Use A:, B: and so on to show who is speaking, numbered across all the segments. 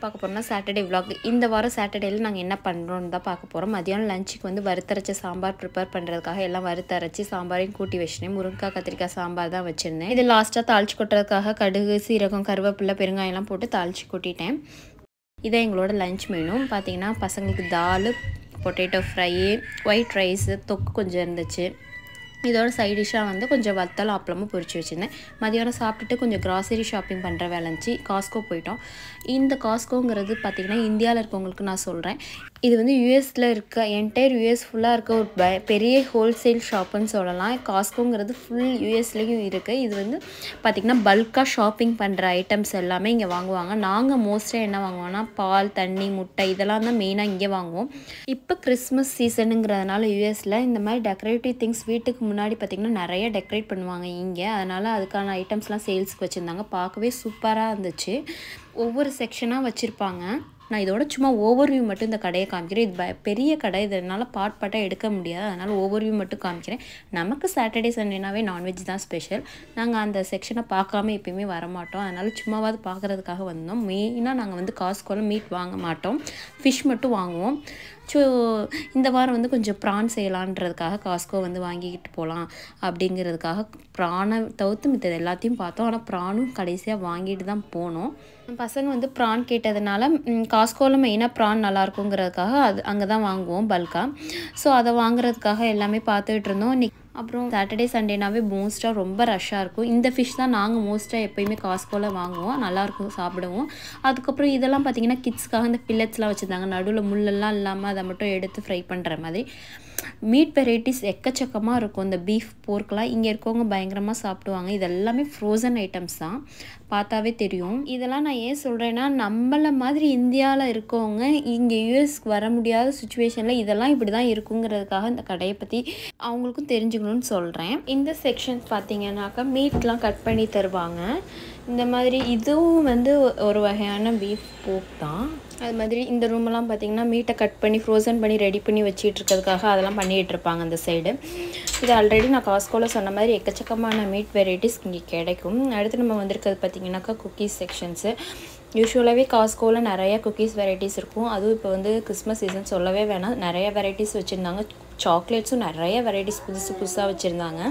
A: பார்க்க போகிறோம்னா Saturday vlog இந்த வாரம் சாட்டர்டேல நாங்கள் என்ன பண்ணுறோம்னு தான் பார்க்க போகிறோம் மதியானம் லஞ்சுக்கு வந்து வறுத்தரைச்ச சாம்பார் ப்ரிப்பேர் பண்ணுறதுக்காக எல்லாம் வறுத்தரைச்சி சாம்பாரையும் கூட்டி வச்சிட்டேன் முருங்கைக்காய் கத்திரிக்காய் சாம்பார் தான் வச்சுருந்தேன் இது லாஸ்ட்டாக தாளிச்சு கொட்டுறதுக்காக கடுகு சீரகம் கருவேப்பிலை பெருங்காயம்லாம் போட்டு தாளிச்சு கொட்டிட்டேன் இதான் எங்களோட லஞ்ச் மெனு பார்த்தீங்கன்னா பசங்களுக்கு தால் பொட்டேட்டோ ஃப்ரை ஒயிட் ரைஸு தொக்கு கொஞ்சம் இருந்துச்சு இதோட சைட் டிஷ்ஷாக வந்து கொஞ்சம் வத்தல் அப்பளமும் பொரிச்சு வச்சுருந்தேன் மதியானம் சாப்பிட்டுட்டு கொஞ்சம் கிராசரி ஷாப்பிங் பண்ணுற வேலை இருந்துச்சு காஸ்கோ போயிட்டோம் இந்த காஸ்கோங்கிறது பார்த்திங்கன்னா இந்தியாவில் இருக்கவங்களுக்கு நான் சொல்கிறேன் இது வந்து யூஎஸில் இருக்க என்டையர் யூஎஸ் ஃபுல்லாக இருக்க ஒரு ப பெரிய ஹோல்சேல் ஷாப்புன்னு சொல்லலாம் காஸ்கோங்கிறது ஃபுல் யூஎஸ்லேயும் இருக்குது இது வந்து பார்த்திங்கன்னா பல்காக ஷாப்பிங் பண்ணுற ஐட்டம்ஸ் எல்லாமே இங்கே வாங்குவாங்க நாங்கள் மோஸ்ட்டாக என்ன வாங்குவோம்னா பால் தண்ணி முட்டை இதெல்லாம் தான் மெயினாக இங்கே வாங்குவோம் இப்போ கிறிஸ்மஸ் சீசனுங்கிறதுனால யூஎஸில் இந்த மாதிரி டெக்கரேட்டிவ் திங்ஸ் வீட்டுக்கு முன்னாடி பார்த்திங்கன்னா நிறைய டெக்கரேட் பண்ணுவாங்க இங்கே அதனால் அதுக்கான ஐட்டம்ஸ்லாம் சேல்ஸ்க்கு வச்சுருந்தாங்க பார்க்கவே சூப்பராக இருந்துச்சு ஒவ்வொரு செக்ஷனாக வச்சுருப்பாங்க நான் இதோட சும்மா ஓவர்வியூ மட்டும் இந்த கடையை காமிக்கிறேன் இது ப- பெரிய கடை இதனால் பார்ட் பார்ட்டாக எடுக்க முடியாது அதனால் ஓவர்வியூ மட்டும் காமிக்கிறேன் நமக்கு சாட்டர்டே சண்டேனாவே நான்வெஜ் தான் ஸ்பெஷல் நாங்கள் அந்த செக்ஷனை பார்க்காம எப்பயுமே வரமாட்டோம் அதனால் சும்மாவாவது பார்க்குறதுக்காக வந்தோம் மெயினாக நாங்கள் வந்து காசுக்கோல மீட் வாங்க மாட்டோம் ஃபிஷ் மட்டும் வாங்குவோம் ஸோ இந்த வாரம் வந்து கொஞ்சம் ப்ரான் செய்யலான்றதுக்காக காஸ்கோ வந்து வாங்கிக்கிட்டு போகலாம் அப்படிங்கிறதுக்காக ப்ரானை தவிர்த்து மித்தது எல்லாத்தையும் பார்த்தோம் ஆனால் ப்ரானும் கடைசியாக வாங்கிட்டு தான் போனோம் பசங்க வந்து ப்ரான் கேட்டதுனால ம், காஸ்கோவில் மெயினாக ப்ரான் நல்லா இருக்குங்கிறதுக்காக அது அங்கே தான் வாங்குவோம் பல்காக ஸோ அதை வாங்குறதுக்காக எல்லாமே பார்த்துக்கிட்டு இருந்தோம் இன்னைக்கு அப்புறம் சாட்டர்டே சண்டேனாவே மோஸ்ட்டாக ரொம்ப ரஷ்ஷாக இருக்கும் இந்த ஃபிஷ் தான் நாங்கள் மோஸ்ட்டாக எப்போயுமே காஸ்கோவில் வாங்குவோம் நல்லாயிருக்கும் சாப்பிடுவோம் அதுக்கப்புறம் இதெல்லாம் பார்த்தீங்கன்னா கிட்ஸ்க்காக இந்த பில்லட்ஸ்லாம் வச்சுருந்தாங்க நடுவில் முள்ளெல்லாம் இல்லாமல் அதை மட்டும் எடுத்து ஃப்ரை பண்ணுற மாதிரி மீட் வெரைட்டிஸ் எக்கச்சக்கமாக இருக்கும் இந்த பீஃப் போர்க்கெலாம் இங்கே இருக்கவங்க பயங்கரமாக சாப்பிடுவாங்க இது எல்லாமே ஃப்ரோசன் ஐட்டம்ஸ் தான் பார்த்தாவே தெரியும் இதெல்லாம் நான் ஏன் சொல்கிறேன்னா நம்மள மாதிரி இந்தியாவில் இருக்கவங்க இங்கே யூஎஸ்க்கு வர முடியாத சுச்சுவேஷனில் இதெல்லாம் இப்படி தான் இருக்குங்கிறதுக்காக இந்த கடையை பற்றி அவங்களுக்கும் தெரிஞ்சுக்கணும்னு சொல்கிறேன் இந்த செக்ஷன்ஸ் பார்த்தீங்கன்னாக்கா மீட்லாம் கட் பண்ணி தருவாங்க இந்த மாதிரி இதுவும் வந்து ஒரு வகையான பீஃப் போக் தான் அது மாதிரி இந்த ரூமெல்லாம் பார்த்தீங்கன்னா மீட்டை கட் பண்ணி ஃப்ரோசன் பண்ணி ரெடி பண்ணி வச்சிட்டு இருக்கிறதுக்காக அதெல்லாம் பண்ணிகிட்டு இருப்பாங்க அந்த சைடு இது ஆல்ரெடி நான் காஸ்கோவில் சொன்ன மாதிரி எக்கச்சக்கமான மீட் வெரைட்டிஸ் இங்கே கிடைக்கும் அடுத்து நம்ம வந்திருக்கிறது பார்த்தீங்கன்னாக்கா குக்கீஸ் செக்ஷன்ஸு யூஸ்வலாகவே காஸ்கோவில் நிறைய குக்கீஸ் வெரைட்டிஸ் இருக்கும் அதுவும் இப்போ வந்து கிறிஸ்மஸ் சீசன் சொல்லவே வேணாம் நிறைய வெரைட்டிஸ் வச்சுருந்தாங்க சாக்லேட்ஸும் நிறைய வெரைட்டிஸ் புதுசு புதுசாக வச்சுருந்தாங்க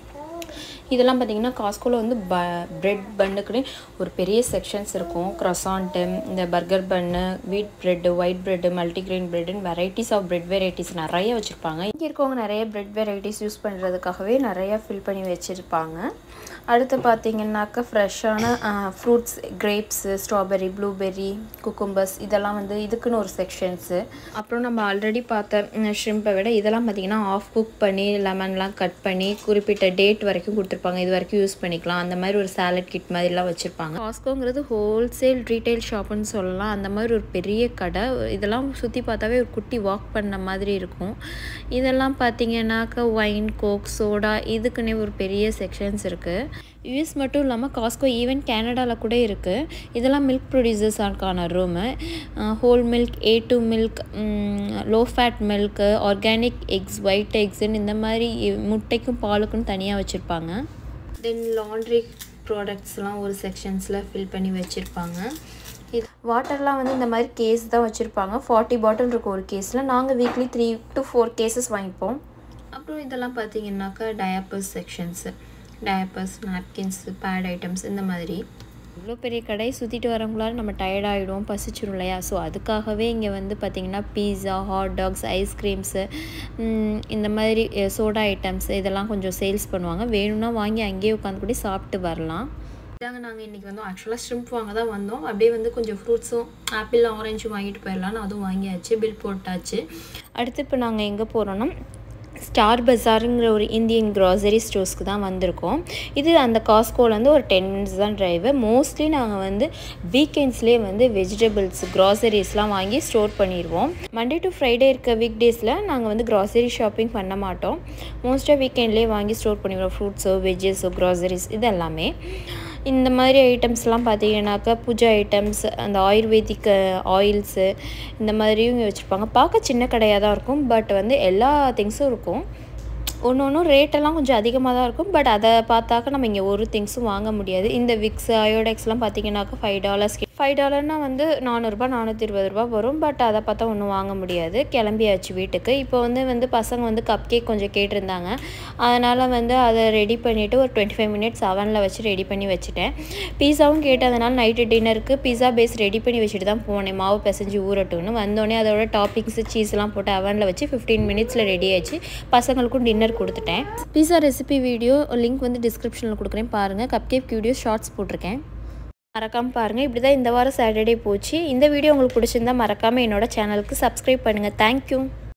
A: இதெல்லாம் பார்த்தீங்கன்னா காஸ்கோவில் வந்து ப பிரெட் பன்னுக்குன்னு ஒரு பெரிய செக்ஷன்ஸ் இருக்கும் க்ரொசான்ட்டு இந்த burger bun wheat bread white bread multigrain பிரெட்டுன்னு வெரைட்டிஸ் ஆஃப் பிரெட் வெரைட்டிஸ் நிறைய வச்சுருப்பாங்க இங்கே இருக்கவங்க நிறைய பிரெட் வெரைட்டிஸ் யூஸ் பண்ணுறதுக்காகவே நிறைய ஃபில் பண்ணி வச்சுருப்பாங்க அடுத்து பார்த்தீங்கன்னாக்கா ஃப்ரெஷ்ஷான fruits grapes strawberry blueberry cucumbers இதெல்லாம் வந்து இதுக்குன்னு ஒரு செக்ஷன்ஸு அப்புறம் நம்ம ஆல்ரெடி பார்த்த ஷ்ரிம்பை விட இதெல்லாம் பார்த்தீங்கன்னா ஆஃப் குக் பண்ணி லெமன்லாம் கட் பண்ணி குறிப்பிட்ட டேட் வரைக்கும் கொடுத்துருப்பாங்க இது வரைக்கும் யூஸ் பண்ணிக்கலாம் அந்த மாதிரி ஒரு சாலட் கிட் மாதிரிலாம் வச்சுருப்பாங்க காஸ்கோங்கிறது ஹோல்சேல் ரீட்டைல் ஷாப்புன்னு சொல்லலாம் அந்த மாதிரி ஒரு பெரிய கடை இதெல்லாம் சுற்றி பார்த்தாவே ஒரு குட்டி வாக் பண்ண மாதிரி இருக்கும் இதெல்லாம் பார்த்தீங்கன்னாக்கா ஒயின் கோக் சோடா இதுக்குன்னே ஒரு பெரிய செக்ஷன்ஸ் இருக்குது யூஎஸ் மட்டும் இல்லாமல் காஸ்கோ ஈவன் கேனடாவில் கூட இருக்குது இதெல்லாம் மில்க் ப்ரொடியூசர்ஸான room whole milk A two milk low fat milk organic eggs white எக்ஸ்ன்னு இந்த மாதிரி முட்டைக்கும் பாலுக்கும் தனியாக வச்சுருப்பாங்க தென் லாண்ட்ரி ப்ராடக்ட்ஸ்லாம் ஒரு செக்ஷன்ஸில் ஃபில் பண்ணி வச்சுருப்பாங்க இது வாட்டர்லாம் வந்து இந்த மாதிரி கேஸ் தான் வச்சுருப்பாங்க ஃபார்ட்டி பாட்டில் இருக்கும் ஒரு கேஸில் நாங்கள் weekly three to four cases வாங்கிப்போம் அப்புறம் இதெல்லாம் பார்த்தீங்கன்னாக்கா diapers sections diapers napkins pad items இந்த மாதிரி இவ்வளோ பெரிய கடை சுற்றிட்டு வரவங்களால நம்ம டயர்ட் ஆகிடுவோம் பசிச்சிரும் இல்லையா ஸோ அதுக்காகவே இங்கே வந்து பார்த்திங்கன்னா பீஸா ஹாட் டாக்ஸ் ஐஸ்கிரீம்ஸு இந்த மாதிரி சோடா ஐட்டம்ஸ் இதெல்லாம் கொஞ்சம் சேல்ஸ் பண்ணுவாங்க வேணும்னா வாங்கி அங்கேயே உட்காந்து கூட சாப்பிட்டு வரலாம் இதாங்க நாங்கள் இன்றைக்கி வந்தோம் ஆக்சுவலாக ஷ்ரிம்ப் வாங்க தான் வந்தோம் அப்படியே வந்து கொஞ்சம் ஃப்ரூட்ஸும் ஆப்பிள் ஆரஞ்சும் வாங்கிட்டு போயிடலான்னு அதுவும் வாங்கியாச்சு பில் போட்டாச்சு அடுத்து இப்போ நாங்கள் எங்கே போகிறோன்னா ஸ்டார் பஜாருங்கிற ஒரு இந்தியன் க்ராசரி ஸ்டோர்ஸ்க்கு தான் வந்திருக்கோம் இது அந்த காஸ்கோலேருந்து ஒரு டென் மினிட்ஸ் தான் ட்ரைவு மோஸ்ட்லி நாங்கள் வந்து வீக்கெண்ட்ஸ்லேயே வந்து வெஜிடபிள்ஸ் க்ராசரிஸ்லாம் வாங்கி ஸ்டோர் பண்ணிடுவோம் மண்டே டு ஃப்ரைடே இருக்க வீக் டேஸில் நாங்கள் வந்து க்ராசரி ஷாப்பிங் பண்ண மாட்டோம் மோஸ்ட்டாக வீக்கெண்ட்லேயே வாங்கி ஸ்டோர் பண்ணிடுவோம் ஃப்ரூட்ஸோ வெஜ்ஜஸோ க்ராசரிஸ் இது எல்லாமே இந்த மாதிரி ஐட்டம்ஸ்லாம் பார்த்தீங்கன்னாக்கா பூஜா ஐட்டம்ஸ் அந்த ஆயுர்வேதிக் ஆயில்ஸு இந்த மாதிரியும் இங்கே வச்சுருப்பாங்க பார்க்க சின்ன கடையாக தான் இருக்கும் பட் வந்து எல்லா திங்ஸும் இருக்கும் ஒன்று ஒன்றும் ரேட்டெல்லாம் கொஞ்சம் அதிகமாக தான் இருக்கும் பட் அதை பார்த்தாக்க நம்ம இங்கே ஒரு திங்ஸும் வாங்க முடியாது இந்த விக்ஸ் அயோடெக்ஸ்லாம் பார்த்தீங்கன்னாக்கா ஃபைவ் டாலர்ஸ் ஃபைவ் டாலர்னால் வந்து நானூறுரூபா நானூற்றி இருபது ரூபா வரும் பட் அதை பார்த்தா ஒன்றும் வாங்க முடியாது கிளம்பியாச்சு வீட்டுக்கு இப்போ வந்து வந்து பசங்க வந்து கப் கேக் கொஞ்சம் கேட்டிருந்தாங்க அதனால் வந்து அதை ரெடி பண்ணிவிட்டு ஒரு டுவெண்ட்டி ஃபைவ் மினிட்ஸ் அவனில் வச்சு ரெடி பண்ணி வச்சுட்டேன் பீஸாவும் கேட்டதுனால நைட்டு டின்னருக்கு பீஸா பேஸ் ரெடி பண்ணி வச்சுட்டு தான் போனேன் மாவு பிசைஞ்சு ஊறட்டும்னு வந்தோடனே அதோட டாப்பிங்ஸு சீஸ்லாம் போட்டு அவனில் வச்சு ஃபிஃப்டீன் மினிட்ஸில் ரெடி ஆயிடுச்சு பசங்களுக்கும் டின்னர் கொடுத்துட்டேன் பீஸா ரெசிபி வீடியோ லிங்க் வந்து டிஸ்கிரிப்ஷனில் கொடுக்குறேன் பாருங்கள் கப் கேக் வீடியோ ஷார்ட்ஸ் போட்டிருக்கேன் மறக்காமல் பாருங்கள் இப்படி தான் இந்த வாரம் சாட்டர்டே போச்சு இந்த வீடியோ உங்களுக்கு பிடிச்சிருந்தா மறக்காமல் என்னோட சேனலுக்கு சப்ஸ்கிரைப் பண்ணுங்கள் தேங்க்யூ